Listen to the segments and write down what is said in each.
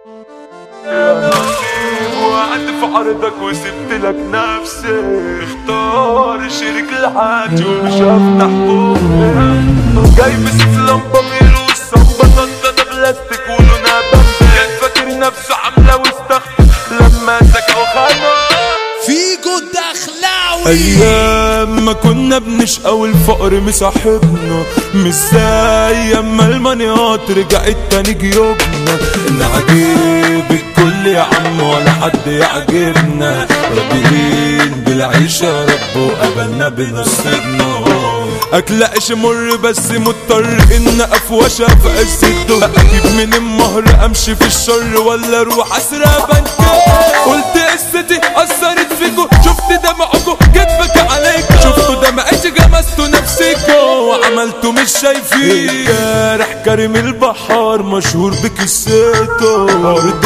وقعدت في عرضك وسبت لك نفسي اختار شريك الحاج ومش هفتح بوقي جاي بسيف لمبة ميلو الصنبة طنطا بلاستيك ولونها بامبا كان فاكر نفسه عاملة واستخدم لما سكا وخانه فيجو الدخلاوي ايام ما كنا بنشقى والفقر مصاحبنا مش زي اما المنيات رجعت تاني جيوبنا نعجب الكل يا عم ولا حد يعجبنا راضيين بالعيشة يا رب وقبلنا بنصيبنا اكل عيش مر بس مضطر ان افوشها في عز الدهر اجيب من المهر امشي في الشر ولا اروح اسرق بنكات قلت قصتي اثرت فيكو شفت دمعكو كتفك عليكو شفتوا دمعتي جمستوا نفسيكو وعملتوا مش شايفين جارح كريم البحار مشهور بكسيته ارض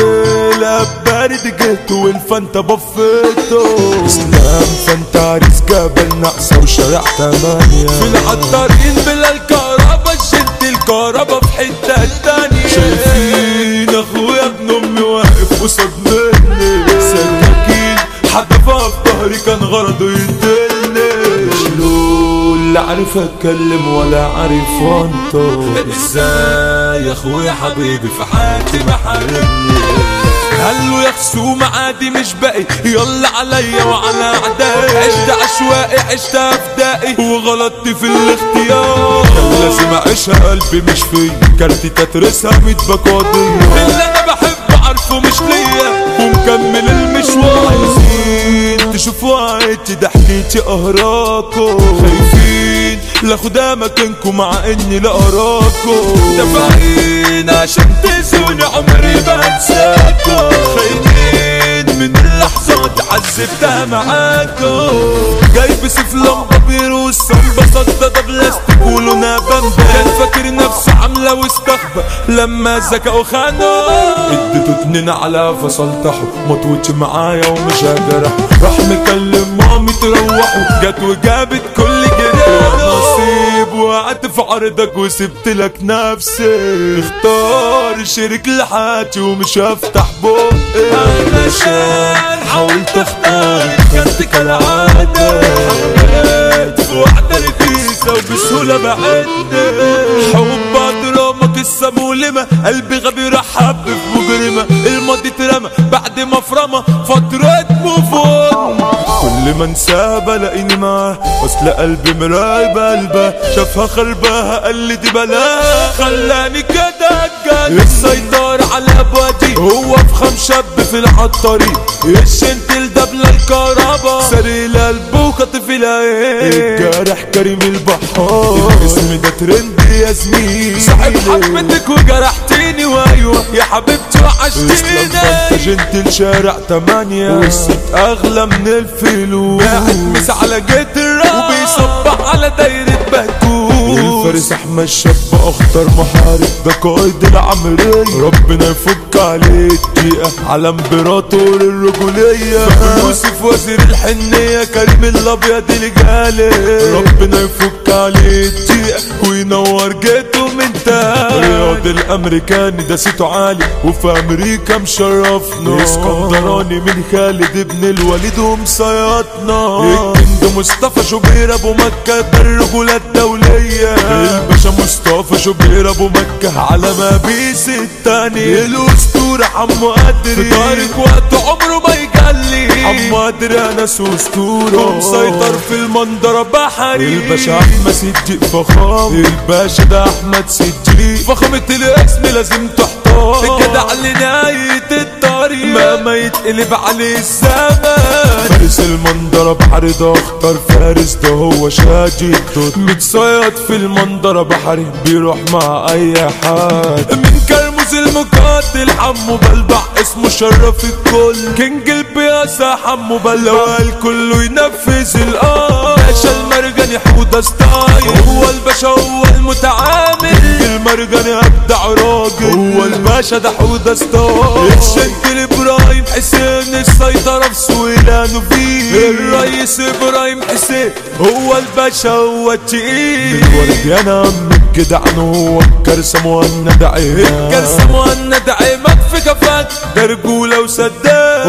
بارد جيته والفانتا بفيته اسلام فانتا عريس جبل نقصة وشارع تمانية في العطارين بلا الكهربا شلت الكهربا في حتة تانية شايفين اخويا ابن امي واقف قصاد مني سكاكين حدفها في ظهري كان غرضه يقتلني شلول لا عارف اتكلم ولا عارف انطق ازاي يا اخويا حبيبي في حياتي محاربني قالوا يا خصوم عادي مش باقي يلا عليا وعلى اعدائي عشت عشوائي عشت افدائي وغلطت في الاختيار كان لازم اعيشها قلبي مش فيا كارتي تترسها ميت بقاضية اللي انا بحبه عارفه مش ليا ومكمل المشوار عايزين تشوفوا عيتي ده حكيتي اهراكم خايفين لاخدها مكانكم مع اني لا اراكم دافعين عشان تنسوني عمري ما انساكم خايفين من اللحظات عذبتها معاكم جاي بسيف لمبه بيروس صنبه صدى بلاستيك ولونها بامبا كان فاكر نفسه عامله واستخبى لما ذكى وخانه اديته اتنين على فصلتحه مطوتش معايا ومش هجرح راح مكلم مامي تروحوا جت وجابت كل جنيه نصيب وقعدت في عرضك وسبت لك نفسي اختار شريك لحياتي ومش هفتح بقي علشان حاولت اختار كانت كالعادة حبيت في واحدة رخيصة وبسهولة بعدت حب دراما قصة مؤلمة قلبي غبي راح حب في مجرمة الماضي اترمى بعد ما فرمى فترة موفون كل ما انساه بلاقيني معاه اصل قلبي مراقب قلبه شافها خرباها قال لي دي بلاها خلاني كده اتجنن السيطرة على ابوادي هو فخم شاب في العطارين الشنتل دبل الكهربا سري القلب وخطف العين الجارح كريم البحار الاسم ده ترند يا زميلي صاحب حبتك وجرحتيني وايوه يا حبيبتي وحشتيني جنت الشارع تمانية والست اغلى من الفلوس قاعد مس على جيت الراس وبيصبح على دايرة بهتوس الفارس احمد شاب اخطر محارب ده قائد العمرية ربنا يفك عليه الدقيقة على امبراطور الرجولية يوسف وزير الحنية كريم الابيض الجالي ربنا يفك عليه الدقيقة وينور جيته من تاني رياض الامريكاني ده صيته عالي وفي امريكا مشرفنا اسكندراني من خالد ابن الوليد ومصيطنا الكينج مصطفى شوبير ابو مكة ده الرجولة الدولية الباشا مصطفى شوبير ابو مكة على ما بيس التاني الاسطورة حمو قدري طارق وقت عمره ما يجلي حمو قدري انس اسطورة ومسيطر في المنظرة بحري الباشا احمد صديق فخام الباشا ده احمد صديق فخامة الاسم لازم تحتار الجدع لنهاية الطريق مهما يتقلب عليه الزمن فارس المنظرة بحري ده اختار فارس ده هو شاجي الدود متصيد في المنظرة بحري بيروح مع اي حد من كرموز المقاتل حمو بلبع اسمه شرف الكل كينج البياسة حمو بلبع الكل ينفذ الامر باشا المرجاني حودة ستايل هو الباشا هو المتعامل المرجاني ابدع راجل هو الباشا ده حودة ستايل الشنكل ابراهيم حسين السيطرة في سويلانو فيه الرئيس ابراهيم حسين هو الباشا هو التقيل الولد يا نعم الجدع هو الكرسة مهند عيمان الكرسة مهند عيمك في كفاك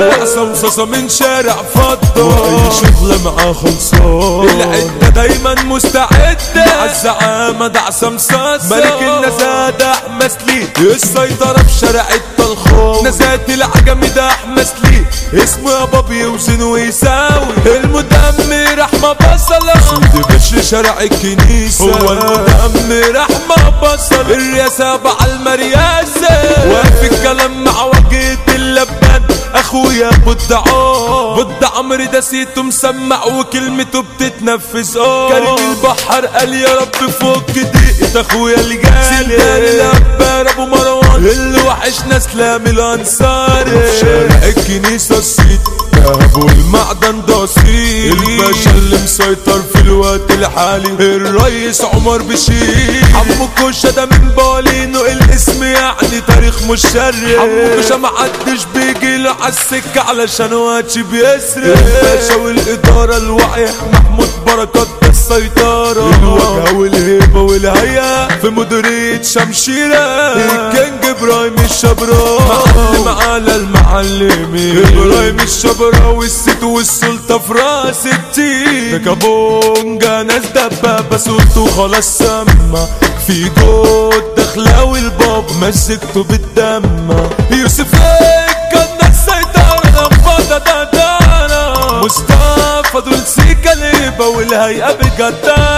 وعصام صاصة من شارع فضة واي شغلة معاه خلصان العدة دايما مستعدة مع الزعامة ده عصام صاصة ملك النزات احمس لي السيطرة في شارع الطلخون نزات العجمي ده احمس لي اسمه يا بابي يوزن ويساوي المدمر احمى بصلة سيدي بشر شارع الكنيسة هو المدمر احمى بصلة الرياسة مع المرياسة واقف الكلام مع وجهة اللبان اخويا بود عمر بود عمرو ده سيته مسمع وكلمته بتتنفذ اه كريم البحر قال يا رب فك دقيقة اخويا اللي جالي سلطان الابار ابو مروان اللي وحش ناس لام الانصاري في شارع الكنيسة السيت ذهب والمعدن ده اصيل الباشا اللي مسيطر في الوقت الحالي الرئيس عمر بشير عمو كوشة ده من بالينو الاسم يعني تاريخ مشرف عمو كوشة محدش بيجي له عالسكة علشان وقتش بيسرق الباشا والإدارة الواعية محمود بركات السيطرة الوجهة والهيبة والهيئة في مديرية شمشيرة الكينج ابراهيم الشبراوي معلم على المعلمين ابراهيم الشبراوي والست والسلطة في راس التين ده كابونجا ناس دبابة صوته خلاص سما في جود دخلاوي الباب مسكته بالدم يوسف كان السيطرة نفضة دانا مصطفى دول سيكا ليبة والهيئة بجدانة